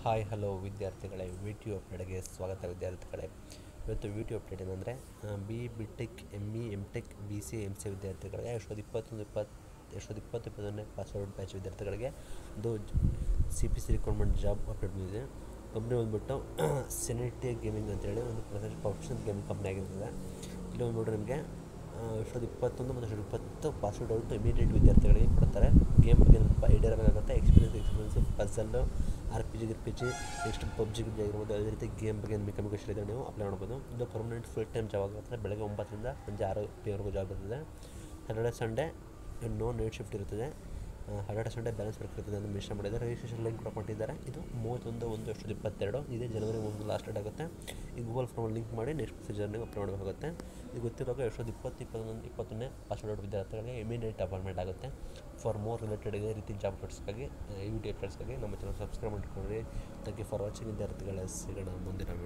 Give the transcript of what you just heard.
hi hello ವಿದ್ಯಾರ್ಥಿಗಳೇ V T ಅಪ್ಡೇಟ್ಗೆ ಸ್ವಾಗತ ವಿದ್ಯಾರ್ಥಿಗಳೇ ಇವತ್ತು ವಿ ಟಿ ಅಪ್ಡೇಟ್ ಏನಂದರೆ B B tech M E M tech B C M C ವಿದ್ಯಾರ್ಥಿಗಳಿಗೆ ಎರಡು ಸಾವಿರದ ಇಪ್ಪತ್ತೊಂದು ಇಪ್ಪತ್ತು ಎರಡು ಸಾವಿರದ ಇಪ್ಪತ್ತು ಇಪ್ಪತ್ತೊಂದನೇ ಪಾಸ್ಔಟ್ ಬ್ಯಾಚ್ ವಿದ್ಯಾರ್ಥಿಗಳಿಗೆ ಒಂದು C P C recruitment job update ಬಂದಿದೆ ಕಂಪ್ನಿ ಬಂದುಬಿಟ್ಟು ಸೆನೆಟಿ ಗೇಮಿಂಗ್ ಅಂತೇಳಿ ಒಂದು ಪ್ರೊಫೆಷನಲ್ ಗೇಮಿಂಗ್ ಕಂಪ್ನಿ ಆಗಿರ್ತದೆ ಇಲ್ಲಿ ಬಂದ್ಬಿಟ್ಟು ನಿಮಗೆ ಎರಡು ಸಾವಿರದ ಇಪ್ಪತ್ತೊಂದು ಮತ್ತು ಎರಡು ಸಾವಿರದ ಇಪ್ಪತ್ತು ಪಾಸ್ಔಟ್ ಔಟ್ ಇಮಿಡಿಯೇಟ್ ವಿದ್ಯಾರ್ಥಿಗಳಿಗೆ ಕೊಡ್ತಾರೆ ಗೇಮ್ ಬಗ್ಗೆ ಸ್ವಲ್ಪ ಐಡಿಯಾ ಇರಬೇಕಾಗುತ್ತೆ experience experience puzzle R P G ಗಿರ್ ಪಿ ಜಿ ನೆಕ್ಸ್ಟ್ ಪಬ್ಜಿ ಗಿಬ್ಜಿ ಆಗಿರ್ಬೋದು ಅದೇ ರೀತಿ ಗೇಮ್ ಬಗ್ಗೆ ನಿಮಗೆ ಕಮ್ಯುನಿಕೇಷನ್ ಇದ್ದರೆ ನೀವು ಅಪ್ಲೈ ಮಾಡ್ಬೋದು ಇದು ಪರ್ಮನೆಂಟ್ ಫುಲ್ ಟೈಮ್ ಜಾಬ್ ಆಗಿರುತ್ತೆ ಬೆಳಗ್ಗೆ ಒಂಬತ್ತರಿಂದ ಸಂಜೆ ಆರು ಪಿವರೆಗೂ ಜಾಬ್ ಇರ್ತದೆ Saturday Sunday no night shift ಇರ್ತದೆ ಹರಡೆ ಸಂಡೇ ಬ್ಯಾಲೆನ್ಸ್ ವರ್ಕ್ ಇರ್ತದೆ ಅಂತ ಮೆನ್ಷನ್ ಮಾಡಿದ್ದಾರೆ ರಿಜಿಸ್ಟ್ರೇಷನ್ ಲಿಂಕ್ ಕೂಡ ಕೊಟ್ಟಿದ್ದಾರೆ ಇದು ಮೂವತ್ತೊಂದು ಒಂದು ಎಷ್ಟು ಇಪ್ಪತ್ತೆರಡು ಇದೇ ಜನವರಿ ಒಂದು ಲಾಸ್ಟ್ ಡೇಟ್ ಆಗುತ್ತೆ ಈ ಗೂಗಲ್ ಫಾರ್ಮ್ ಲಿಂಕ್ ಮಾಡಿ ನೆಕ್ಸ್ಟ್ ಪ್ರೊಸೀಜರ್ನಿಗೆ ಅಪ್ಲೈ ಮಾಡಬೇಕಾಗುತ್ತೆ ಇದು ಗೊತ್ತಿರುವಾಗ ಎರಡು ಸಾವಿರದ ಇಪ್ಪತ್ತು ಇಪ್ಪತ್ತೊಂದು ಇಪ್ಪತ್ತೊಂದನೇ ಪಾಸ್ಔಟ್ ವಿದ್ಯಾರ್ಥಿಗಳಿಗೆ ಇಮಿಡಿಯೇಟ್ ಅಪಾಯಿಂಟ್ಮೆಂಟ್ ಆಗುತ್ತೆ ಫಾರ್ ಮೋರ್ ರಿಲೇಟೆಡ್ ಇದೇ ರೀತಿ ಜಾಬ್ ಅಪ್ಡೇಟ್ಸ್ಗಾಗಿ ಯು ಟಿ ಅಪ್ಡೇಟ್ಸ್ಗಾಗಿ ನಮ್ಮ ಚಾನಲ್ ಸಬ್ಸ್ಕ್ರೈಬ್ ಮಾಡಿಕೊಂಡ್ರಿ ಥ್ಯಾಂಕ್ ಯು ಫಾರ್ ವಾಚಿಂಗ್ ವಿದ್ಯಾರ್ಥಿಗಳೇ ಸಿಗೋಣ ಮುಂದಿನ